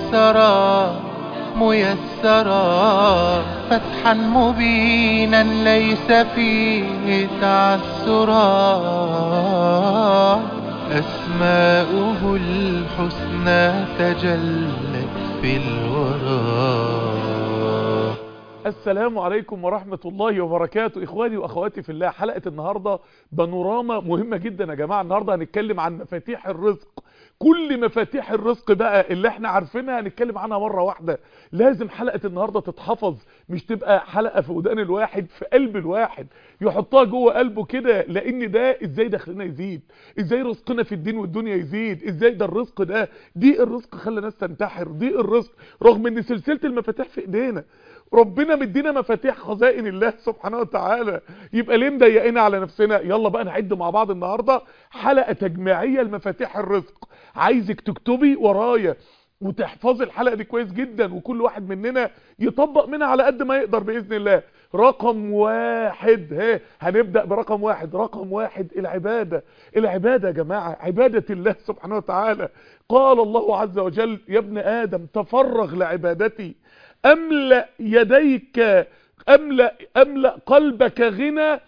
ميسرا ميسرا فتحا مبينا ليس فيه تعسرا أسماؤه الحسنى تجلت في الورى السلام عليكم ورحمة الله وبركاته إخواني وأخواتي في الله حلقة النهاردة بانوراما مهمة جدا يا جماعة النهاردة هنتكلم عن مفاتيح الرزق كل مفاتيح الرزق بقى اللي احنا عارفينها هنتكلم عنها مرة واحدة لازم حلقة النهاردة تتحفظ مش تبقى حلقة في ودان الواحد في قلب الواحد يحطها جوه قلبه كده لان ده ازاي دخلنا يزيد ازاي رزقنا في الدين والدنيا يزيد ازاي ده الرزق ده دي الرزق خلى ناس تنتحر دي الرزق رغم ان سلسلة المفاتيح في ايدينا ربنا مدينا مفاتيح خزائن الله سبحانه وتعالى يبقى ليه مضايقين على نفسنا يلا بقى نعد مع بعض النهارده حلقه تجميعيه لمفاتيح الرزق عايزك تكتبي ورايا وتحفظي الحلقه دي كويس جدا وكل واحد مننا يطبق منها على قد ما يقدر باذن الله رقم واحد ها هنبدا برقم واحد رقم واحد العباده العباده يا جماعه عباده الله سبحانه وتعالى قال الله عز وجل يا ابن ادم تفرغ لعبادتي املا يديك املا املا قلبك غنى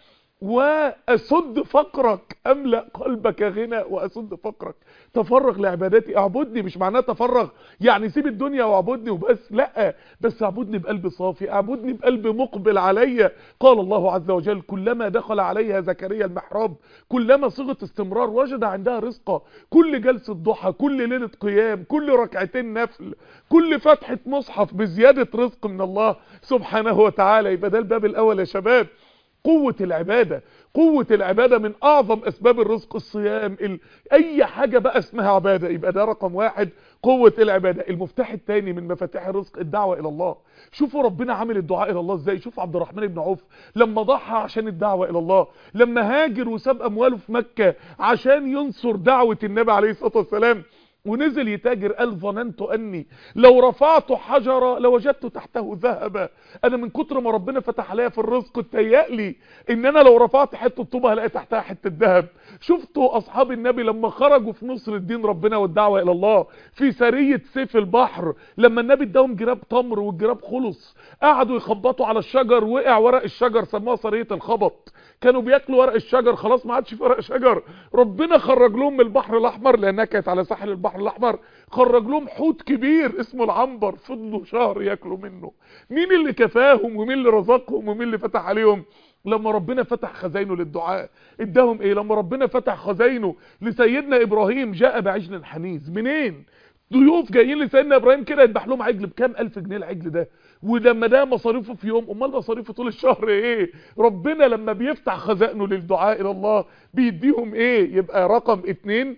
واسد فقرك املا قلبك غنى واسد فقرك تفرغ لعبادتي اعبدني مش معناه تفرغ يعني سيب الدنيا واعبدني وبس لا بس اعبدني بقلب صافي اعبدني بقلب مقبل عليا قال الله عز وجل كلما دخل عليها زكريا المحراب كلما صيغه استمرار وجد عندها رزقا كل جلسه ضحى كل ليله قيام كل ركعتين نفل كل فتحه مصحف بزياده رزق من الله سبحانه وتعالى يبقى ده الباب الاول يا شباب قوة العبادة قوة العبادة من اعظم اسباب الرزق الصيام ال... اي حاجة بقى اسمها عبادة يبقى ده رقم واحد قوة العبادة المفتاح الثاني من مفاتيح الرزق الدعوة الى الله شوفوا ربنا عامل الدعاء الى الله ازاي شوف عبد الرحمن بن عوف لما ضحى عشان الدعوة الى الله لما هاجر وساب امواله في مكة عشان ينصر دعوة النبي عليه الصلاة والسلام ونزل يتاجر قال ظننت اني لو رفعت حجرة لوجدت تحته ذهبا انا من كتر ما ربنا فتح عليا في الرزق اتهيألي ان انا لو رفعت حته طوبه هلاقي تحتها حته ذهب شفتوا اصحاب النبي لما خرجوا في نصر الدين ربنا والدعوه الى الله في سريه سيف البحر لما النبي اداهم جراب تمر والجراب خلص قعدوا يخبطوا على الشجر وقع ورق الشجر سموها سريه الخبط كانوا بياكلوا ورق الشجر خلاص ما عادش في ورق شجر ربنا خرج لهم من البحر الاحمر لانها كانت على ساحل البحر الاحمر خرج لهم حوت كبير اسمه العنبر فضلوا شهر ياكلوا منه مين اللي كفاهم ومين اللي رزقهم ومين اللي فتح عليهم لما ربنا فتح خزاينه للدعاء اداهم ايه لما ربنا فتح خزاينه لسيدنا ابراهيم جاء بعجل حنيذ منين ضيوف جايين لسيدنا ابراهيم كده يذبح لهم عجل بكام الف جنيه العجل ده ولما ده مصاريفه في يوم امال مصاريفه طول الشهر ايه ربنا لما بيفتح خزائنه للدعاء الى الله بيديهم ايه يبقى رقم اتنين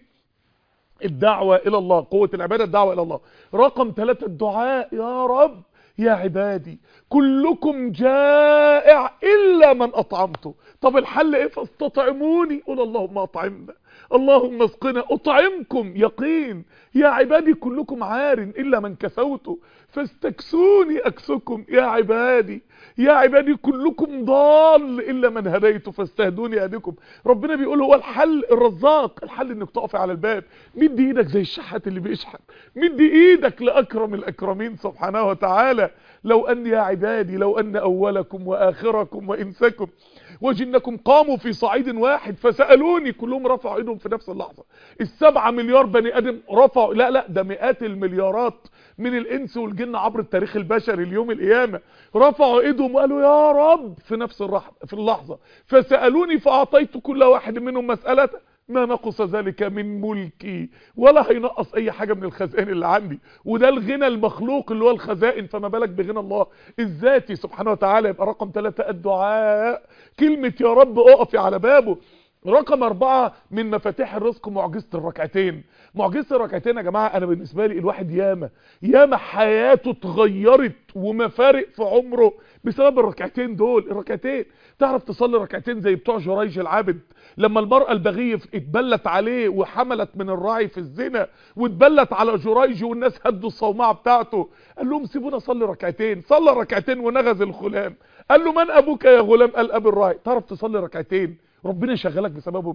الدعوة الى الله قوة العبادة الدعوة الى الله رقم ثلاثة الدعاء يا رب يا عبادي كلكم جائع الا من اطعمته طب الحل ايه فاستطعموني قول اللهم اطعمنا اللهم اسقنا اطعمكم يقين يا عبادي كلكم عار الا من كسوته فاستكسوني اكسكم يا عبادي يا عبادي كلكم ضال الا من هديته فاستهدوني اهدكم ربنا بيقول هو الحل الرزاق الحل انك تقفي على الباب مد ايدك زي الشحات اللي بيشحت مد ايدك لاكرم الاكرمين سبحانه وتعالى لو ان يا عبادي لو ان اولكم واخركم وانسكم وجنكم قاموا في صعيد واحد فسألوني كلهم رفعوا ايدهم في نفس اللحظة السبعة مليار بني ادم رفعوا لا لا ده مئات المليارات من الانس والجن عبر التاريخ البشري اليوم القيامة رفعوا ايدهم وقالوا يا رب في نفس في اللحظة فسألوني فاعطيت كل واحد منهم مسألته ما نقص ذلك من ملكي ولا هينقص اي حاجة من الخزائن اللي عندي وده الغنى المخلوق اللي هو الخزائن فما بالك بغنى الله الذاتي سبحانه وتعالى يبقى رقم ثلاثة الدعاء كلمة يا رب اقفي على بابه رقم أربعة من مفاتيح الرزق معجزة الركعتين معجزة الركعتين يا جماعة أنا بالنسبة لي الواحد ياما ياما حياته اتغيرت ومفارق في عمره بسبب الركعتين دول الركعتين تعرف تصلي ركعتين زي بتوع جريج العابد لما المرأة البغية اتبلت عليه وحملت من الراعي في الزنا واتبلت على جريج والناس هدوا الصومعة بتاعته قال لهم سيبونا صلي ركعتين صلى ركعتين ونغز الغلام قال له من ابوك يا غلام قال ابي الراعي تعرف تصلي ركعتين ربنا يشغلك بسببهم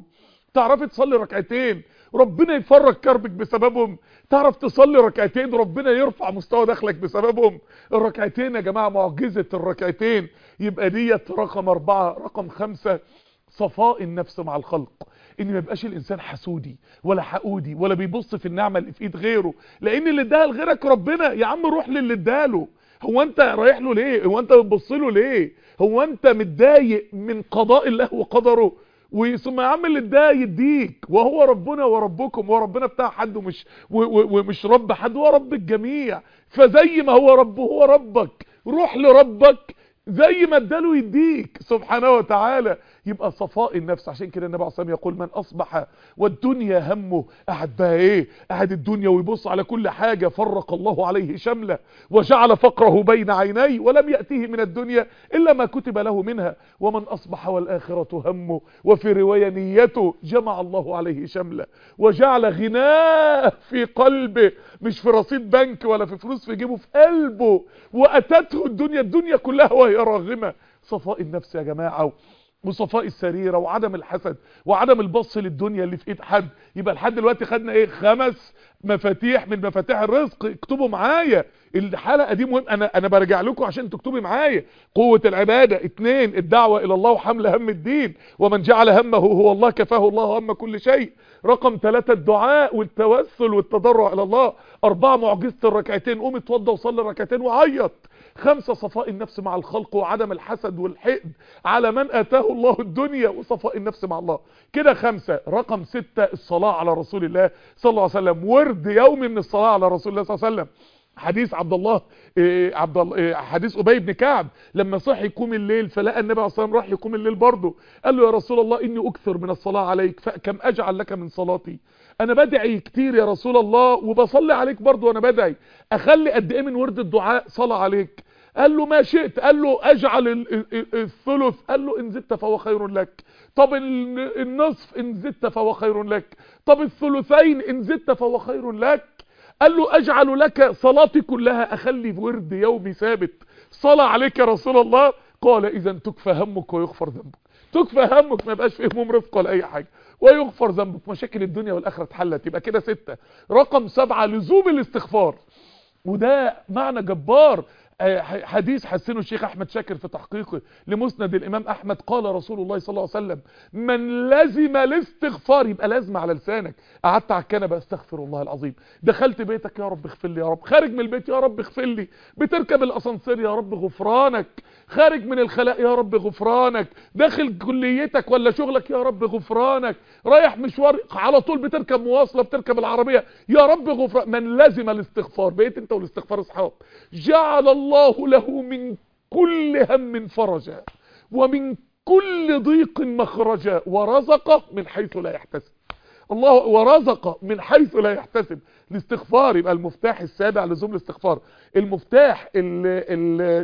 تعرفي تصلي ركعتين ربنا يفرج كربك بسببهم تعرف تصلي ركعتين ربنا يرفع مستوى دخلك بسببهم الركعتين يا جماعة معجزة الركعتين يبقى ديت رقم اربعة رقم خمسة صفاء النفس مع الخلق ان ما يبقاش الانسان حسودي ولا حقودي ولا بيبص في النعمة اللي في ايد غيره لان اللي اداها لغيرك ربنا يا عم روح للي اداله هو انت رايح له ليه هو انت بتبص له ليه هو انت متضايق من قضاء الله وقدره وثم يا عم اللي اداه يديك وهو ربنا وربكم وربنا بتاع حد ومش و- و- ومش رب حد هو رب الجميع فزي ما هو رب هو ربك روح لربك زي ما اداله يديك سبحانه وتعالى يبقى صفاء النفس عشان كده النبي عليه الصلاه والسلام يقول من اصبح والدنيا همه قاعد بقى ايه قاعد الدنيا ويبص على كل حاجه فرق الله عليه شمله وجعل فقره بين عينيه ولم ياتيه من الدنيا الا ما كتب له منها ومن اصبح والاخره همه وفي روايه نيته جمع الله عليه شمله وجعل غناه في قلبه مش في رصيد بنك ولا في فلوس في جيبه في قلبه واتته الدنيا الدنيا كلها وهي راغمه صفاء النفس يا جماعه وصفاء السريرة وعدم الحسد وعدم البص للدنيا اللي في ايد حد يبقى لحد دلوقتي خدنا ايه خمس مفاتيح من مفاتيح الرزق اكتبوا معايا الحلقة دي مهم انا انا برجع لكم عشان تكتبي معايا قوة العبادة اتنين الدعوة الى الله وحمل هم الدين ومن جعل همه هو الله كفاه الله هم كل شيء رقم ثلاثة الدعاء والتوسل والتضرع الى الله اربعة معجزة الركعتين قوم اتوضى وصلي ركعتين وعيط خمسة صفاء النفس مع الخلق وعدم الحسد والحقد على من اتاه الله الدنيا وصفاء النفس مع الله كده خمسة رقم ستة الصلاة على رسول الله صلى الله عليه وسلم ورد يومي من الصلاة على رسول الله صلى الله عليه وسلم حديث عبد الله إيه عبد الله إيه حديث ابي بن كعب لما صح يقوم الليل فلقى النبي عليه الصلاه والسلام راح يقوم الليل برضه قال له يا رسول الله اني اكثر من الصلاه عليك فكم اجعل لك من صلاتي انا بدعي كتير يا رسول الله وبصلي عليك برضه وانا بدعي اخلي قد ايه من ورد الدعاء صلاه عليك قال له ما شئت قال له اجعل ال- ال- الثلث قال له ان زدت فهو خير لك طب ال- النصف ان زدت فهو خير لك طب الثلثين ان زدت فهو خير لك قال له اجعل لك صلاتي كلها اخلي ورد يومي ثابت صلاة عليك يا رسول الله قال اذا تكفى همك ويغفر ذنبك تكفى همك ما يبقاش فيه هموم رزق ولا اي حاجة ويغفر ذنبك مشاكل الدنيا والاخرة اتحلت يبقى كده ستة رقم سبعة لزوم الاستغفار وده معنى جبار آه، ح- حديث حسنه الشيخ احمد شاكر في تحقيقه لمسند الامام احمد قال رسول الله صلى الله عليه وسلم من لزم الاستغفار يبقى لازم على لسانك قعدت على الكنبه استغفر الله العظيم دخلت بيتك يا رب اغفر لي يا رب خارج من البيت يا رب اغفر لي بتركب الاسانسير يا رب غفرانك خارج من الخلاء يا رب غفرانك داخل كليتك ولا شغلك يا رب غفرانك رايح مشوار على طول بتركب مواصله بتركب العربيه يا رب غفران من لزم الاستغفار بقيت انت والاستغفار اصحاب جعل الله له من كل هم فرجا ومن كل ضيق مخرجا ورزقه من حيث لا يحتسب الله ورزق من حيث لا يحتسب الاستغفار يبقى المفتاح السابع لزوم الاستغفار المفتاح ال ال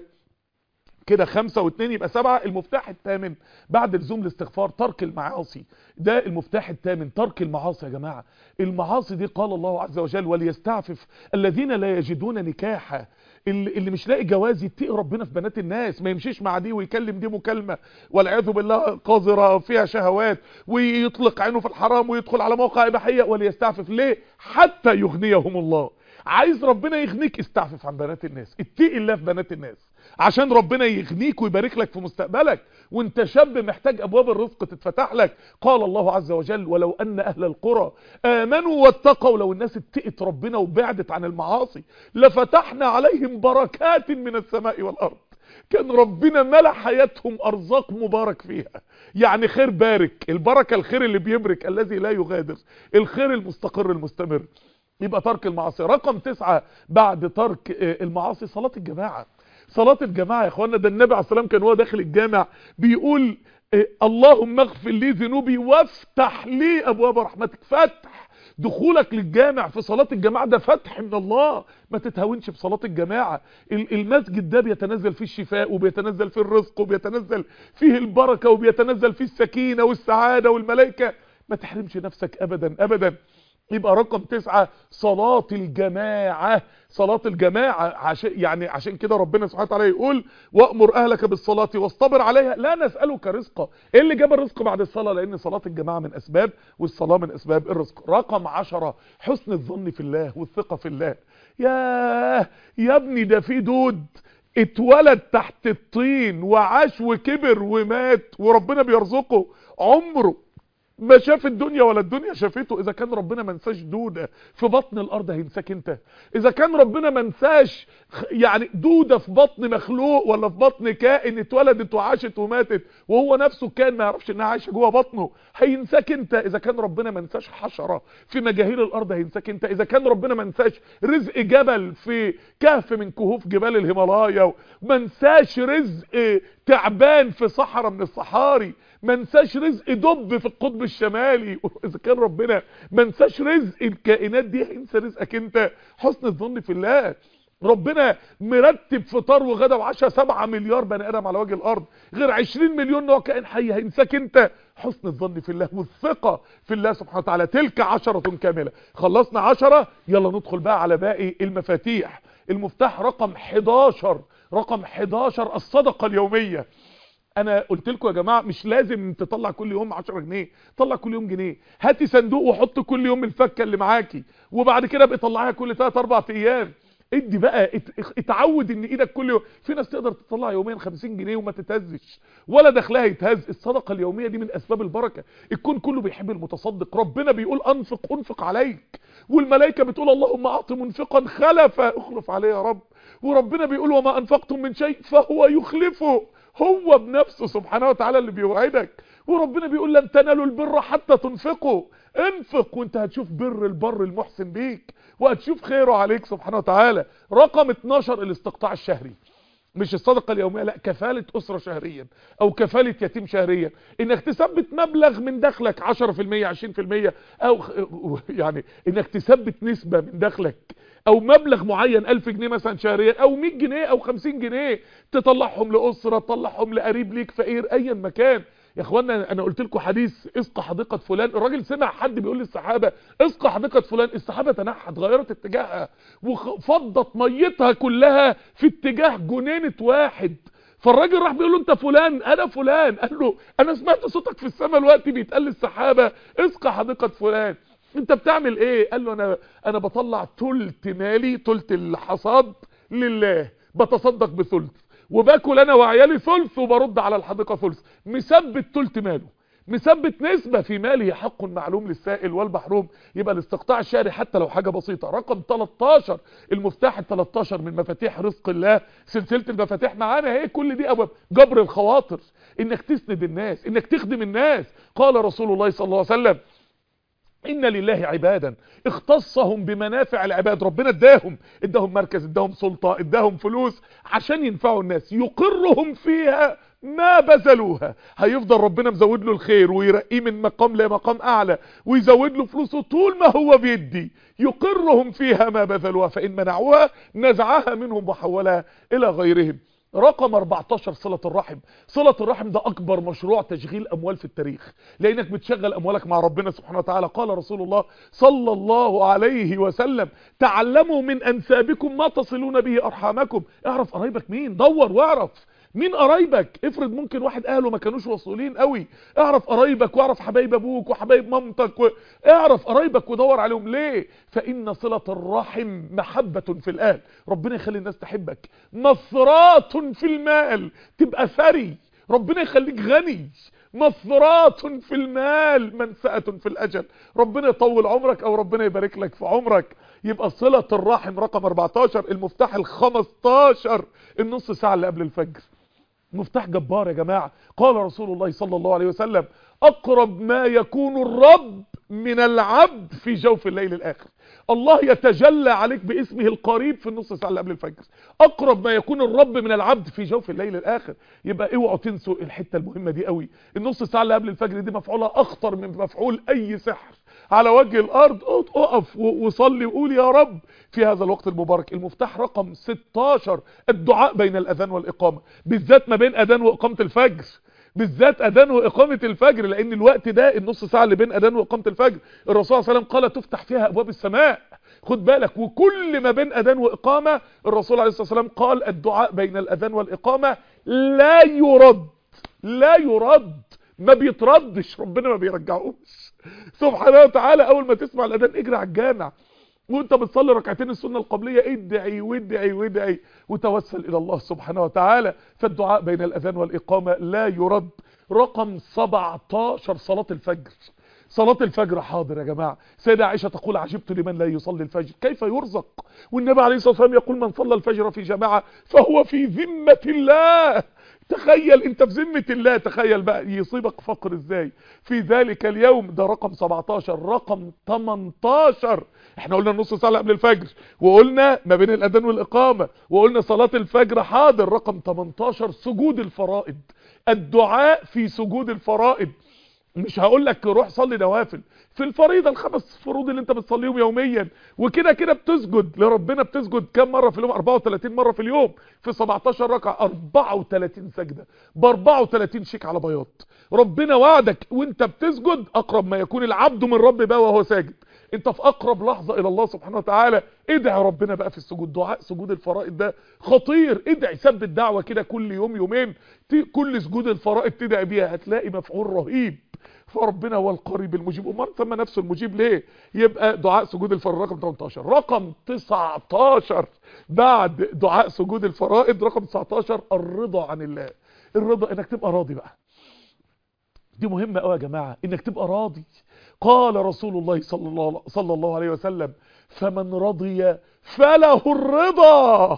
كده خمسة واثنين يبقى سبعة المفتاح الثامن بعد لزوم الاستغفار ترك المعاصي ده المفتاح الثامن ترك المعاصي يا جماعة المعاصي دي قال الله عز وجل وليستعفف الذين لا يجدون نكاحا اللي اللي مش لاقي جواز يتقي ربنا في بنات الناس ما يمشيش مع دي ويكلم دي مكالمة والعياذ بالله قذرة فيها شهوات ويطلق عينه في الحرام ويدخل على موقع اباحيه وليستعفف ليه حتى يغنيهم الله عايز ربنا يغنيك استعفف عن بنات الناس اتقي الله في بنات الناس عشان ربنا يغنيك ويبارك لك في مستقبلك وانت شاب محتاج ابواب الرزق تتفتح لك قال الله عز وجل ولو ان اهل القرى امنوا واتقوا لو الناس اتقت ربنا وبعدت عن المعاصي لفتحنا عليهم بركات من السماء والارض كان ربنا ملا حياتهم ارزاق مبارك فيها يعني خير بارك البركة الخير اللي بيبرك الذي لا يغادر الخير المستقر المستمر يبقى ترك المعاصي رقم تسعة بعد ترك آه، المعاصي صلاة الجماعة صلاة الجماعة يا اخوانا ده النبي عليه الصلاة والسلام كان هو داخل الجامع بيقول آه، اللهم اغفر لي ذنوبي وافتح لي ابواب رحمتك فتح دخولك للجامع في صلاة الجماعة ده فتح من الله ما تتهاونش بصلاة الجماعة ال- المسجد ده بيتنزل فيه الشفاء وبيتنزل فيه الرزق وبيتنزل فيه البركة وبيتنزل فيه السكينة والسعادة والملائكة ما تحرمش نفسك ابدا ابدا يبقى رقم تسعة صلاة الجماعة صلاة الجماعة عشان يعني عشان كده ربنا سبحانه وتعالى يقول وأمر أهلك بالصلاة واصطبر عليها لا نسألك رزقا إيه اللي جاب الرزق بعد الصلاة لأن صلاة الجماعة من أسباب والصلاة من أسباب الرزق رقم عشرة حسن الظن في الله والثقة في الله ياه يا ابني ده في دود اتولد تحت الطين وعاش وكبر ومات وربنا بيرزقه عمره ما شاف الدنيا ولا الدنيا شافته اذا كان ربنا ما نساش دوده في بطن الارض هينساك انت اذا كان ربنا ما نساش يعني دوده في بطن مخلوق ولا في بطن كائن اتولدت وعاشت وماتت وهو نفسه كان ما يعرفش انها عايشه جوه بطنه هينساك انت اذا كان ربنا ما نساش حشره في مجاهيل الارض هينساك انت اذا كان ربنا ما نساش رزق جبل في كهف من كهوف جبال الهيمالايا ما نساش رزق تعبان في صحراء من الصحاري ما نساش رزق دب في القطب الشمالي اذا كان ربنا ما نساش رزق الكائنات دي هينسى رزقك انت حسن الظن في الله ربنا مرتب فطار وغدا وعشاء 7 مليار بني ادم على وجه الارض غير 20 مليون نوع كائن حي هينساك انت حسن الظن في الله والثقه في الله سبحانه وتعالى تلك عشرة كامله خلصنا عشرة يلا ندخل بقى على باقي المفاتيح المفتاح رقم 11 رقم 11 الصدقه اليوميه انا قلت لكم يا جماعه مش لازم تطلع كل يوم 10 جنيه طلع كل يوم جنيه هاتي صندوق وحط كل يوم الفكه اللي معاكي وبعد كده ابقي طلعيها كل 3 4 ايام ادي بقى اتعود ان ايدك كل يوم في ناس تقدر تطلع يوميا 50 جنيه وما تتهزش ولا دخلها يتهز الصدقه اليوميه دي من اسباب البركه الكون كله بيحب المتصدق ربنا بيقول انفق انفق عليك والملائكه بتقول اللهم اعط منفقا خلفا اخلف عليه يا رب وربنا بيقول وما انفقتم من شيء فهو يخلفه هو بنفسه سبحانه وتعالى اللي بيوعدك وربنا بيقول لن تنالوا البر حتى تنفقوا انفق وانت هتشوف بر البر المحسن بيك وهتشوف خيره عليك سبحانه وتعالى رقم 12 الاستقطاع الشهري مش الصدقة اليومية لا كفالة أسرة شهريا أو كفالة يتيم شهريا إنك تثبت مبلغ من دخلك 10% 20% أو يعني إنك تثبت نسبة من دخلك او مبلغ معين 1000 جنيه مثلا شهريا او 100 جنيه او 50 جنيه تطلعهم لاسره تطلعهم لقريب ليك فقير ايا مكان يا اخوانا انا قلت لكم حديث اسقى حديقه فلان الراجل سمع حد بيقول للصحابه اسقى حديقه فلان الصحابه تنحت غيرت اتجاهها وفضت ميتها كلها في اتجاه جنينه واحد فالراجل راح بيقول له انت فلان انا فلان قال له انا سمعت صوتك في السماء الوقت بيتقال للصحابه اسقى حديقه فلان انت بتعمل ايه قال له انا انا بطلع تلت مالي تلت الحصاد لله بتصدق بثلث وباكل انا وعيالي ثلث وبرد على الحديقه ثلث مثبت تلت ماله مثبت نسبة في ماله حق معلوم للسائل والمحروم يبقى الاستقطاع الشهري حتى لو حاجة بسيطة رقم 13 المفتاح ال 13 من مفاتيح رزق الله سلسلة المفاتيح معانا اهي كل دي ابواب جبر الخواطر انك تسند الناس انك تخدم الناس قال رسول الله صلى الله عليه وسلم ان لله عبادا اختصهم بمنافع العباد ربنا اداهم اداهم مركز اداهم سلطة اداهم فلوس عشان ينفعوا الناس يقرهم فيها ما بذلوها هيفضل ربنا مزود له الخير ويرقيه من مقام لمقام اعلى ويزود له فلوسه طول ما هو بيدي يقرهم فيها ما بذلوها فان منعوها نزعها منهم وحولها الى غيرهم رقم 14 صلة الرحم صلة الرحم ده اكبر مشروع تشغيل اموال في التاريخ لانك بتشغل اموالك مع ربنا سبحانه وتعالى قال رسول الله صلى الله عليه وسلم تعلموا من انسابكم ما تصلون به ارحامكم اعرف قرايبك مين دور واعرف مين قرايبك افرض ممكن واحد اهله ما كانوش وصولين قوي اعرف قرايبك واعرف حبايب ابوك وحبايب مامتك و... اعرف قرايبك ودور عليهم ليه فان صلة الرحم محبة في الاهل ربنا يخلي الناس تحبك مصرات في المال تبقى ثري ربنا يخليك غني مصرات في المال منسأة في الأجل ربنا يطول عمرك أو ربنا يبارك لك في عمرك يبقى صلة الرحم رقم 14 المفتاح ال 15 النص ساعة اللي قبل الفجر مفتاح جبار يا جماعة قال رسول الله صلى الله عليه وسلم أقرب ما يكون الرب من العبد في جوف الليل الآخر الله يتجلى عليك باسمه القريب في النص ساعة اللي قبل الفجر أقرب ما يكون الرب من العبد في جوف الليل الآخر يبقى اوعوا تنسوا الحتة المهمة دي قوي النص ساعة اللي قبل الفجر دي مفعولها أخطر من مفعول أي سحر على وجه الأرض اقف وصلي وقول يا رب في هذا الوقت المبارك المفتاح رقم 16 الدعاء بين الأذان والإقامة بالذات ما بين أذان وإقامة الفجر بالذات اذان واقامه الفجر لان الوقت ده النص ساعه اللي بين اذان واقامه الفجر الرسول صلى الله عليه وسلم قال تفتح فيها ابواب السماء خد بالك وكل ما بين اذان واقامه الرسول عليه الصلاه والسلام قال الدعاء بين الاذان والاقامه لا يرد لا يرد ما بيتردش ربنا ما بيرجعوش سبحانه وتعالى اول ما تسمع الاذان اجري على الجامع وانت بتصلي ركعتين السنه القبليه ادعي وادعي وادعي وتوسل الى الله سبحانه وتعالى فالدعاء بين الاذان والاقامه لا يرد رقم 17 صلاه الفجر صلاة الفجر حاضر يا جماعة سيدة عائشة تقول عجبت لمن لا يصلي الفجر كيف يرزق والنبي عليه الصلاة والسلام يقول من صلى الفجر في جماعة فهو في ذمة الله تخيل انت في ذمة الله تخيل بقى يصيبك فقر ازاي في ذلك اليوم ده رقم 17 رقم 18 احنا قلنا نص ساعة قبل الفجر وقلنا ما بين الاذان والاقامة وقلنا صلاة الفجر حاضر رقم 18 سجود الفرائض الدعاء في سجود الفرائض مش هقول لك روح صلي نوافل في الفريضه الخمس فروض اللي انت بتصليهم يوميا وكده كده بتسجد لربنا بتسجد كم مره في اليوم 34 مره في اليوم في 17 ركعه 34 سجده ب 34 شيك على بياض ربنا وعدك وانت بتسجد اقرب ما يكون العبد من رب بقى وهو ساجد انت في اقرب لحظه الى الله سبحانه وتعالى ادعي ربنا بقى في السجود دعاء سجود الفرائض ده خطير ادعي ثبت دعوه كده كل يوم يومين كل سجود الفرائض تدعي بيها هتلاقي مفعول رهيب فربنا هو القريب المجيب امال سمى نفسه المجيب ليه يبقى دعاء سجود الفرائض رقم 18 رقم 19 بعد دعاء سجود الفرائض رقم 19 الرضا عن الله الرضا انك تبقى راضي بقى دي مهمة قوي يا جماعة انك تبقى راضي قال رسول الله صلى الله, صلى الله عليه وسلم فمن رضي فله الرضا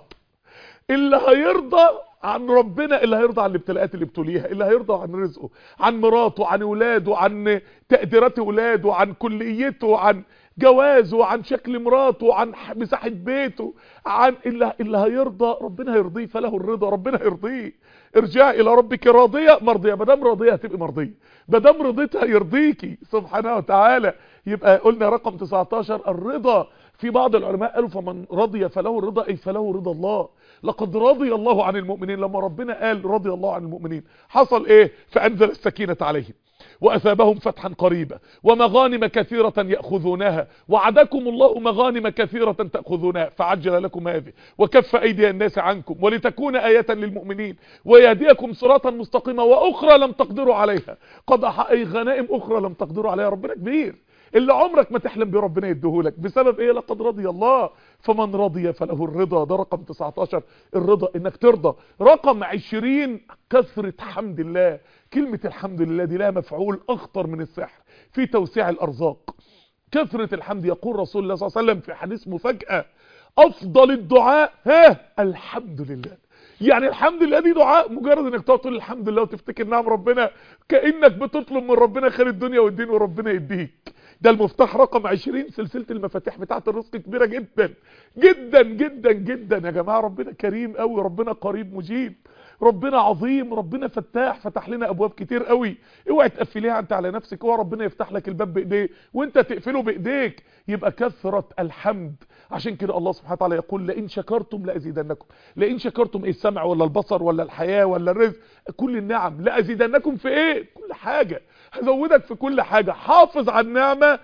اللي هيرضى عن ربنا اللي هيرضى عن الابتلاءات اللي ابتليها اللي هيرضى عن رزقه عن مراته عن اولاده عن تقديرات اولاده عن كليته عن جوازه عن شكل مراته عن مساحه بيته عن اللي, اللي هيرضى ربنا هيرضيه فله الرضا ربنا هيرضيه ارجع الى ربك راضيه مرضيه ما دام راضيه هتبقي مرضيه ما دام رضيتها يرضيكي سبحانه وتعالى يبقى قلنا رقم 19 الرضا في بعض العلماء قالوا فمن رضي فله الرضا اي فله رضا الله لقد رضي الله عن المؤمنين لما ربنا قال رضي الله عن المؤمنين حصل ايه فانزل السكينة عليهم واثابهم فتحا قريبا ومغانم كثيرة يأخذونها وعدكم الله مغانم كثيرة تأخذونها فعجل لكم هذه وكف ايدي الناس عنكم ولتكون آية للمؤمنين ويهديكم صراطا مستقيما واخرى لم تقدروا عليها قد اي غنائم اخرى لم تقدروا عليها ربنا كبير اللي عمرك ما تحلم بيه ربنا يديهولك بسبب ايه لقد رضي الله فمن رضي فله الرضا ده رقم 19 الرضا انك ترضى رقم 20 كثرة حمد الله كلمة الحمد لله دي لها مفعول اخطر من السحر في توسيع الارزاق كثرة الحمد يقول رسول الله صلى الله عليه وسلم في حديث مفاجأة افضل الدعاء ها الحمد لله يعني الحمد لله دي دعاء مجرد انك تقعد تقول الحمد لله وتفتكر نعم ربنا كانك بتطلب من ربنا خير الدنيا والدين وربنا يديك ده المفتاح رقم 20 سلسله المفاتيح بتاعه الرزق كبيره جدا جدا جدا جدا يا جماعه ربنا كريم قوي ربنا قريب مجيب ربنا عظيم ربنا فتاح فتح لنا ابواب كتير قوي اوعي تقفليها انت على نفسك اوعى ربنا يفتح لك الباب بايديه وانت تقفله بايديك يبقى كثره الحمد عشان كده الله سبحانه وتعالى يقول لئن شكرتم لازيدنكم لئن شكرتم ايه السمع ولا البصر ولا الحياه ولا الرزق كل النعم لازيدنكم في ايه كل حاجه هزودك في كل حاجه حافظ على النعمه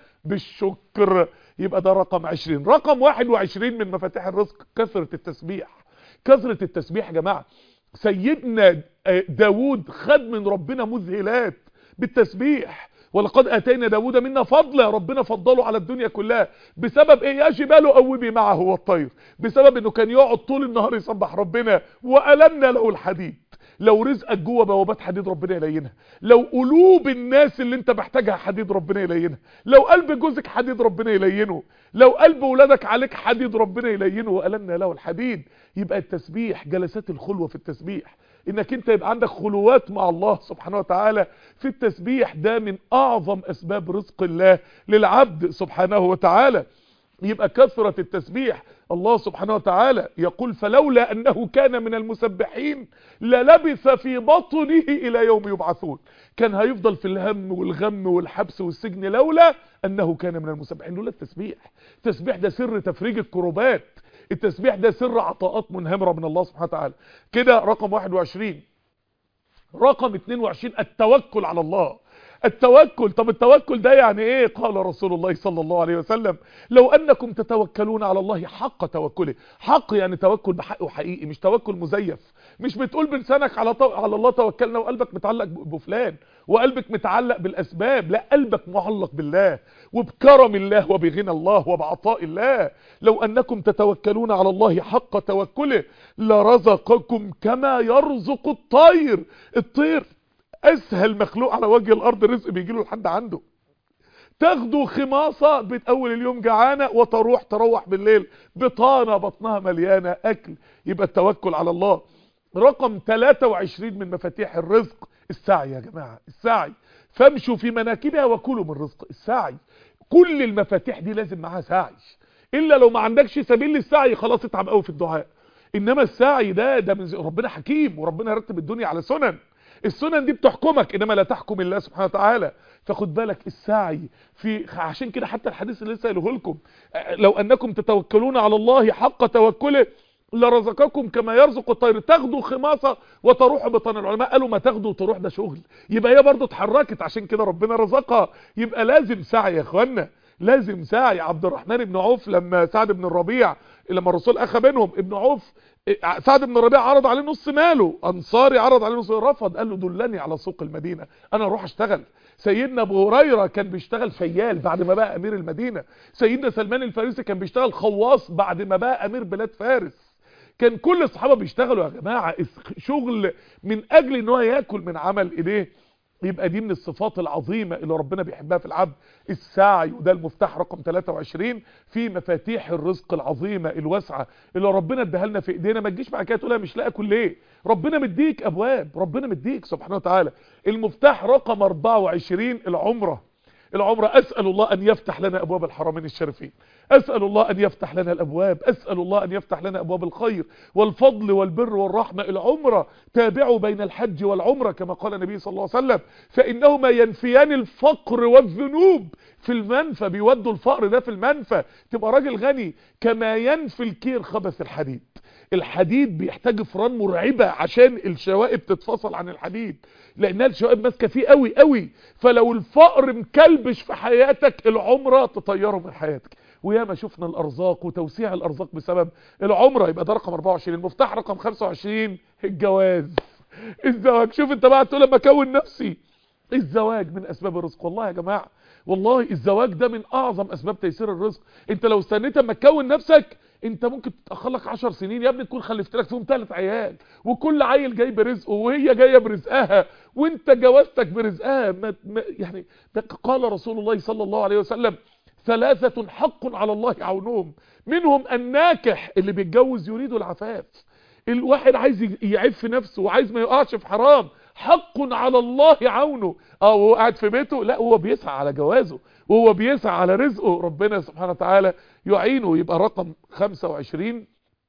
بالشكر يبقى ده رقم 20 رقم 21 من مفاتيح الرزق كثره التسبيح كثره التسبيح يا جماعه سيدنا داود خد من ربنا مذهلات بالتسبيح ولقد اتينا داود منا فضلا ربنا فضله على الدنيا كلها بسبب ايه يا جبال اوبي معه والطير بسبب انه كان يقعد طول النهار يسبح ربنا والمنا له الحديد لو رزقك جوه بوابات حديد ربنا يلينها لو قلوب الناس اللي انت محتاجها حديد ربنا يلينها لو قلب جوزك حديد ربنا يلينه لو قلب ولادك عليك حديد ربنا يلينه وألنا له الحديد يبقى التسبيح جلسات الخلوة في التسبيح انك انت يبقى عندك خلوات مع الله سبحانه وتعالى في التسبيح ده من اعظم اسباب رزق الله للعبد سبحانه وتعالى يبقى كثرة التسبيح الله سبحانه وتعالى يقول فلولا أنه كان من المسبحين للبث في بطنه إلى يوم يبعثون كان هيفضل في الهم والغم والحبس والسجن لولا أنه كان من المسبحين لولا التسبيح التسبيح ده سر تفريج الكروبات التسبيح ده سر عطاءات منهمرة من الله سبحانه وتعالى كده رقم 21 رقم 22 التوكل على الله التوكل طب التوكل ده يعني ايه قال رسول الله صلى الله عليه وسلم لو انكم تتوكلون على الله حق توكله حق يعني توكل بحق وحقيقي مش توكل مزيف مش بتقول بلسانك على طو... على الله توكلنا وقلبك متعلق بفلان وقلبك متعلق بالاسباب لا قلبك معلق بالله وبكرم الله وبغنى الله وبعطاء الله لو انكم تتوكلون على الله حق توكله لرزقكم كما يرزق الطير الطير اسهل مخلوق على وجه الارض رزق بيجي له لحد عنده تاخدوا خماصة بتأول اليوم جعانة وتروح تروح بالليل بطانة بطنها مليانة اكل يبقى التوكل على الله رقم 23 من مفاتيح الرزق السعي يا جماعة السعي فامشوا في مناكبها وكلوا من رزق السعي كل المفاتيح دي لازم معاها سعي الا لو ما عندكش سبيل للسعي خلاص اتعب قوي في الدعاء انما السعي ده ده من ربنا حكيم وربنا يرتب الدنيا على سنن السنن دي بتحكمك انما لا تحكم الله سبحانه وتعالى فخد بالك السعي في عشان كده حتى الحديث اللي لسه قايله لكم لو انكم تتوكلون على الله حق توكله لرزقكم كما يرزق الطير تاخدوا خماصه وتروح بطن العلماء قالوا ما تاخدوا وتروح ده شغل يبقى هي برضه اتحركت عشان كده ربنا رزقها يبقى لازم سعي يا اخوانا لازم سعي عبد الرحمن بن عوف لما سعد بن الربيع لما الرسول اخى بينهم ابن عوف سعد بن الربيع عرض عليه نص ماله انصاري عرض عليه نص رفض قال له دلني على سوق المدينه انا اروح اشتغل سيدنا ابو هريره كان بيشتغل شيال بعد ما بقى امير المدينه سيدنا سلمان الفارسي كان بيشتغل خواص بعد ما بقى امير بلاد فارس كان كل الصحابه بيشتغلوا يا جماعه شغل من اجل ان هو ياكل من عمل ايديه يبقى دي من الصفات العظيمة اللي ربنا بيحبها في العبد السعي وده المفتاح رقم 23 في مفاتيح الرزق العظيمة الواسعة اللي ربنا اداها لنا في ايدينا ما تجيش بعد كده تقولها مش لاقي اكل ليه ربنا مديك ابواب ربنا مديك سبحانه وتعالى المفتاح رقم 24 العمره العمره اسال الله ان يفتح لنا ابواب الحرمين الشريفين اسال الله ان يفتح لنا الابواب اسال الله ان يفتح لنا ابواب الخير والفضل والبر والرحمه العمره تابعوا بين الحج والعمره كما قال النبي صلى الله عليه وسلم فانهما ينفيان الفقر والذنوب في المنفى بيودوا الفقر ده في المنفى تبقى راجل غني كما ينفي الكير خبث الحديد الحديد بيحتاج فران مرعبة عشان الشوائب تتفصل عن الحديد لانها الشوائب ماسكه فيه قوي قوي فلو الفقر مكلبش في حياتك العمره تطيره من حياتك وياما شفنا الارزاق وتوسيع الارزاق بسبب العمره يبقى ده رقم 24 المفتاح رقم 25 الجواز الزواج شوف انت بقى تقول لما اكون نفسي الزواج من اسباب الرزق والله يا جماعه والله الزواج ده من اعظم اسباب تيسير الرزق انت لو استنيت اما تكون نفسك انت ممكن تتاخر لك 10 سنين يا ابني تكون خلفت لك فيهم ثلاث عيال وكل عيل جاي برزقه وهي جايه برزقها وانت جوازتك برزقها ما ما يعني ده قال رسول الله صلى الله عليه وسلم ثلاثة حق على الله عونهم منهم الناكح اللي بيتجوز يريد العفاف الواحد عايز يعف نفسه وعايز ما يقعش في حرام حق على الله عونه اه وهو قاعد في بيته لا هو بيسعى على جوازه وهو بيسعى على رزقه ربنا سبحانه وتعالى يعينه يبقى رقم 25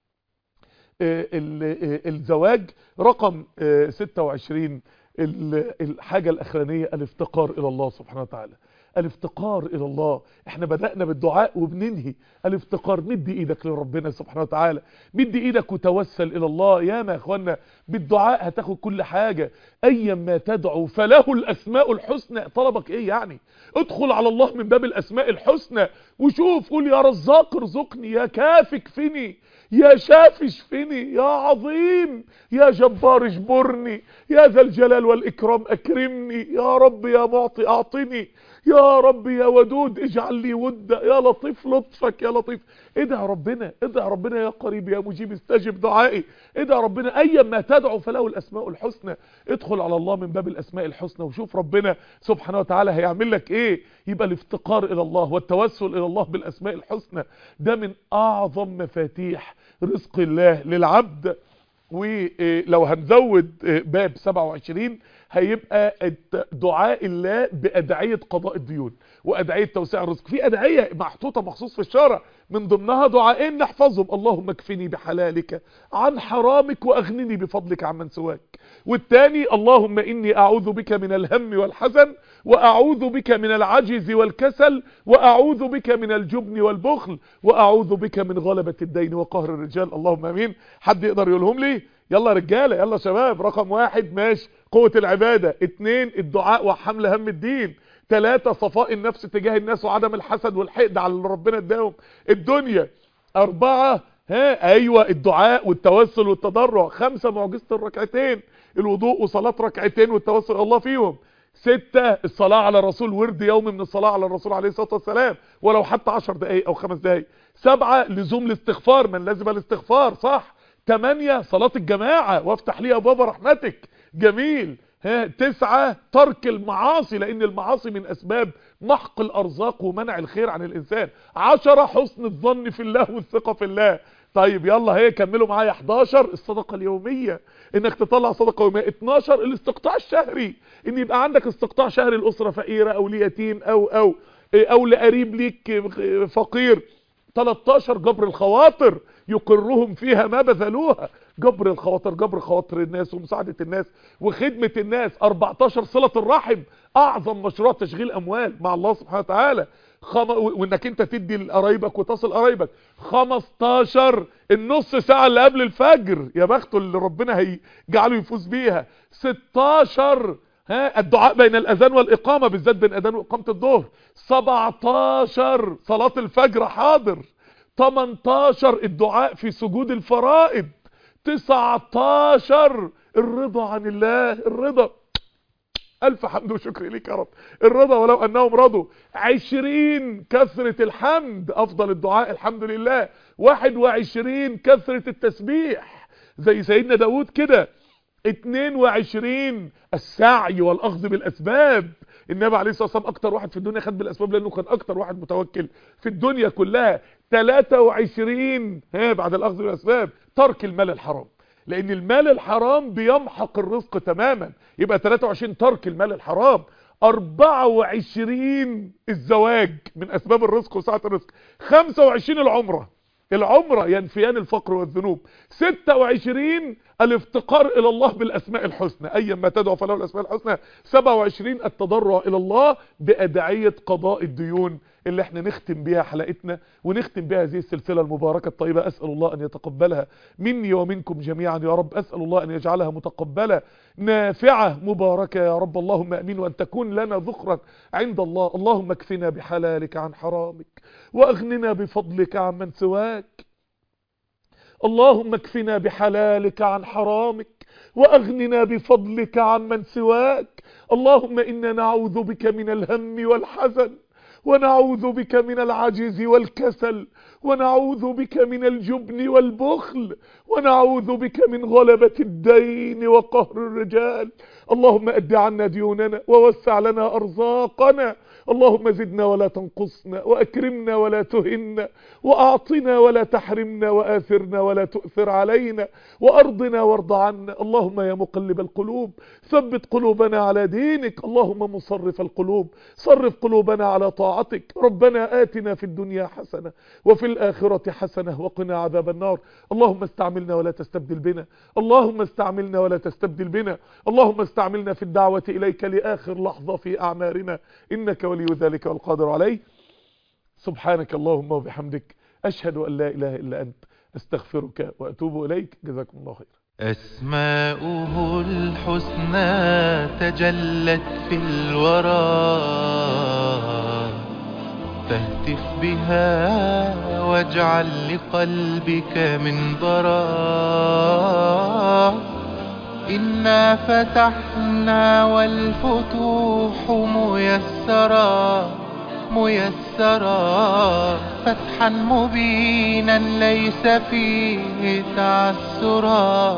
الزواج رقم 26 الحاجة الأخرانية الافتقار إلى الله سبحانه وتعالى الافتقار الى الله احنا بدأنا بالدعاء وبننهي الافتقار مد ايدك لربنا سبحانه وتعالى مد ايدك وتوسل الى الله يا ما يا اخوانا بالدعاء هتاخد كل حاجة ايا ما تدعو فله الاسماء الحسنى طلبك ايه يعني ادخل على الله من باب الاسماء الحسنى وشوف قول يا رزاق ارزقني يا كافي اكفني يا شافي اشفني يا عظيم يا جبار اجبرني يا ذا الجلال والإكرام أكرمني يا رب يا معطي أعطني يا رب يا ودود اجعل لي ودا يا لطيف لطفك يا لطيف ادعى ربنا ادعى ربنا يا قريب يا مجيب استجب دعائي ادعى ربنا ايا ما تدعو فله الاسماء الحسنى ادخل على الله من باب الاسماء الحسنى وشوف ربنا سبحانه وتعالى هيعمل لك ايه يبقى الافتقار الى الله والتوسل الى الله بالاسماء الحسنى ده من اعظم مفاتيح رزق الله للعبد ولو هنزود باب 27 هيبقى دعاء الله بأدعية قضاء الديون وأدعية توسيع الرزق في أدعية محطوطة مخصوص في الشارع من ضمنها دعائين نحفظهم اللهم اكفني بحلالك عن حرامك وأغنني بفضلك عمن سواك والتاني اللهم إني أعوذ بك من الهم والحزن وأعوذ بك من العجز والكسل وأعوذ بك من الجبن والبخل وأعوذ بك من غلبة الدين وقهر الرجال اللهم أمين حد يقدر يقولهم لي يلا يا رجاله يلا يا شباب رقم واحد ماشي قوه العباده اتنين الدعاء وحمل هم الدين ثلاثة صفاء النفس تجاه الناس وعدم الحسد والحقد على اللي ربنا اداهم الدنيا أربعة ها أيوة الدعاء والتوسل والتضرع خمسة معجزة الركعتين الوضوء وصلاة ركعتين والتوسل إلى الله فيهم ستة الصلاة على الرسول ورد يومي من الصلاة على الرسول عليه الصلاة والسلام ولو حتى عشر دقايق أو خمس دقايق سبعة لزوم الاستغفار من لازم الاستغفار صح تمانية صلاة الجماعة وافتح لي أبواب رحمتك جميل ها تسعة ترك المعاصي لان المعاصي من اسباب محق الارزاق ومنع الخير عن الانسان عشرة حسن الظن في الله والثقة في الله طيب يلا هي كملوا معايا 11 الصدقة اليومية انك تطلع صدقة يومية 12 الاستقطاع الشهري ان يبقى عندك استقطاع شهري الاسرة فقيرة او ليتيم او او او لقريب ليك فقير 13 جبر الخواطر يقرهم فيها ما بذلوها جبر الخواطر جبر خواطر الناس ومساعدة الناس وخدمة الناس 14 صلة الرحم اعظم مشروع تشغيل اموال مع الله سبحانه وتعالى خم... وانك انت تدي لقرايبك وتصل قرايبك 15 النص ساعة اللي قبل الفجر يا بخته اللي ربنا هيجعله يفوز بيها 16 ها الدعاء بين الاذان والاقامة بالذات بين اذان واقامة الظهر 17 صلاة الفجر حاضر 18 الدعاء في سجود الفرائض 19 الرضا عن الله الرضا الف حمد وشكر ليك يا رب الرضا ولو انهم رضوا 20 كثرة الحمد افضل الدعاء الحمد لله 21 كثرة التسبيح زي سيدنا داود كده 22 السعي والاخذ بالاسباب النبي عليه الصلاه والسلام اكتر واحد في الدنيا خد بالاسباب لانه كان اكتر واحد متوكل في الدنيا كلها 23 ها بعد الاخذ بالاسباب ترك المال الحرام لان المال الحرام بيمحق الرزق تماما يبقى 23 ترك المال الحرام 24 الزواج من اسباب الرزق وسعه الرزق 25 العمره العمرة ينفيان الفقر والذنوب 26 الافتقار الى الله بالاسماء الحسنى ايا ما تدعو فله الاسماء الحسنى 27 التضرع الى الله بادعية قضاء الديون اللي احنا نختم بيها حلقتنا ونختم بيها هذه السلسلة المباركة الطيبة اسأل الله ان يتقبلها مني ومنكم جميعا يا رب اسأل الله ان يجعلها متقبلة نافعة مباركة يا رب اللهم امين وان تكون لنا ذخرا عند الله اللهم اكفنا بحلالك عن حرامك واغننا بفضلك عن من سواك اللهم اكفنا بحلالك عن حرامك واغننا بفضلك عن من سواك اللهم انا نعوذ بك من الهم والحزن ونعوذ بك من العجز والكسل ونعوذ بك من الجبن والبخل ونعوذ بك من غلبة الدين وقهر الرجال اللهم أد عنا ديوننا ووسع لنا أرزاقنا اللهم زدنا ولا تنقصنا وأكرمنا ولا تهنا وأعطنا ولا تحرمنا وآثرنا ولا تؤثر علينا وأرضنا وارض عنا اللهم يا مقلب القلوب ثبت قلوبنا على دينك اللهم مصرف القلوب صرف قلوبنا على طاعتك ربنا آتنا في الدنيا حسنة وفي الآخرة حسنة وقنا عذاب النار اللهم استعملنا ولا تستبدل بنا اللهم استعملنا ولا تستبدل بنا اللهم استعملنا في الدعوة إليك لآخر لحظة في أعمارنا إنك ولي ذلك والقادر عليه سبحانك اللهم وبحمدك أشهد أن لا إله إلا أنت استغفرك وأتوب إليك جزاكم الله خير أسماؤه الحسنى تجلت في الورى فاهتف بها واجعل لقلبك منبرا إنا فتحنا والفتوح ميسرا ميسرا فتحا مبينا ليس فيه تعسرا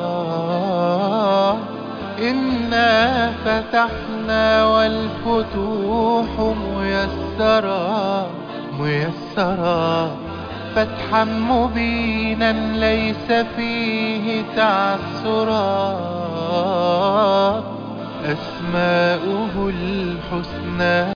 إنا فتحنا والفتوح ميسرا ميسرا فتحا مبينا ليس فيه تعسرا أسماؤه الحسنى